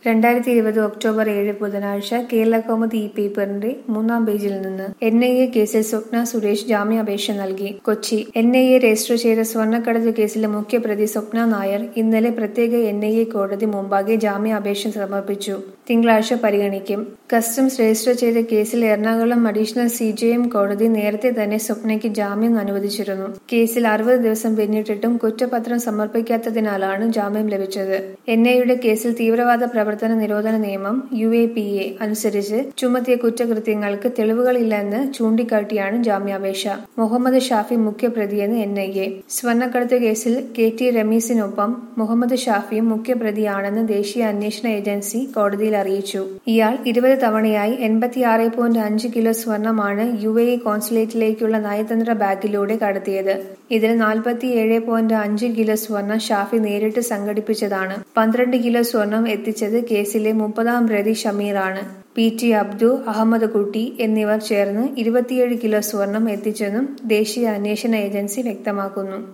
രണ്ടായിരത്തി ഇരുപത് ഒക്ടോബർ ഏഴ് ബുധനാഴ്ച കേരളകൗമുദി ഈ പേപ്പറിന്റെ മൂന്നാം പേജിൽ നിന്ന് എൻ ഐ എ കേസിൽ സ്വപ്ന സുരേഷ് ജാമ്യാപേക്ഷ നൽകി Kochi N I A register ചെയ്ത സ്വർണ്ണക്കടത്ത് കേസിലെ മുഖ്യപ്രതി സ്വപ്ന നായർ ഇന്നലെ പ്രത്യേക എൻ ഐ എ കോടതി മുമ്പാകെ ജാമ്യാപേക്ഷ സമർപ്പിച്ചു തിങ്കളാഴ്ച പരിഗണിക്കും കസ്റ്റംസ് രജിസ്റ്റർ ചെയ്ത കേസിൽ Ernakulam additional C J M കോടതി നേരത്തെ തന്നെ സ്വപ്നയ്ക്ക് ജാമ്യം അനുവദിച്ചിരുന്നു കേസിൽ അറുപത് ദിവസം പിന്നിട്ടിട്ടും കുറ്റപത്രം സമർപ്പിക്കാത്തതിനാലാണ് ജാമ്യം ലഭിച്ചത് എൻ ഐയുടെ കേസിൽ തീവ്രവാദ പ്രവർത്തന നിരോധന നിയമം യു എ പി എ അനുസരിച്ച് ചുമത്തിയ കുറ്റകൃത്യങ്ങൾക്ക് തെളിവുകളില്ലെന്ന് ചൂണ്ടിക്കാട്ടിയാണ് ജാമ്യാപേക്ഷ മുഹമ്മദ് ഷാഫി മുഖ്യപ്രതിയെന്ന് എൻ ഐ എ സ്വർണ്ണക്കടത്ത് കേസിൽ കെ ടി രമീസിനൊപ്പം മുഹമ്മദ് ഷാഫിയും മുഖ്യപ്രതിയാണെന്ന് ദേശീയ അന്വേഷണ ഏജൻസി കോടതിയിൽ അറിയിച്ചു ഇയാൾ ഇരുപത് തവണയായി എൺപത്തിയാറ് പോയിന്റ് അഞ്ച് കിലോ സ്വർണമാണ് യു എ ഇ കോൺസുലേറ്റിലേക്കുള്ള നയതന്ത്ര ബാഗിലൂടെ കടത്തിയത് ഇതിൽ നാൽപ്പത്തിയേഴ് പോയിന്റ് അഞ്ച് കിലോ സ്വർണം ഷാഫി നേരിട്ട് സംഘടിപ്പിച്ചതാണ് പന്ത്രണ്ട് കിലോ സ്വർണം എത്തിച്ചത് കേസിലെ മുപ്പതാം പ്രതി ഷമീറാണ് പി ടി അബ്ദു അഹമ്മദ് കുട്ടി എന്നിവർ ചേർന്ന് ഇരുപത്തിയേഴ് കിലോ സ്വർണം എത്തിച്ചെന്നും ദേശീയ അന്വേഷണ ഏജൻസി വ്യക്തമാക്കുന്നു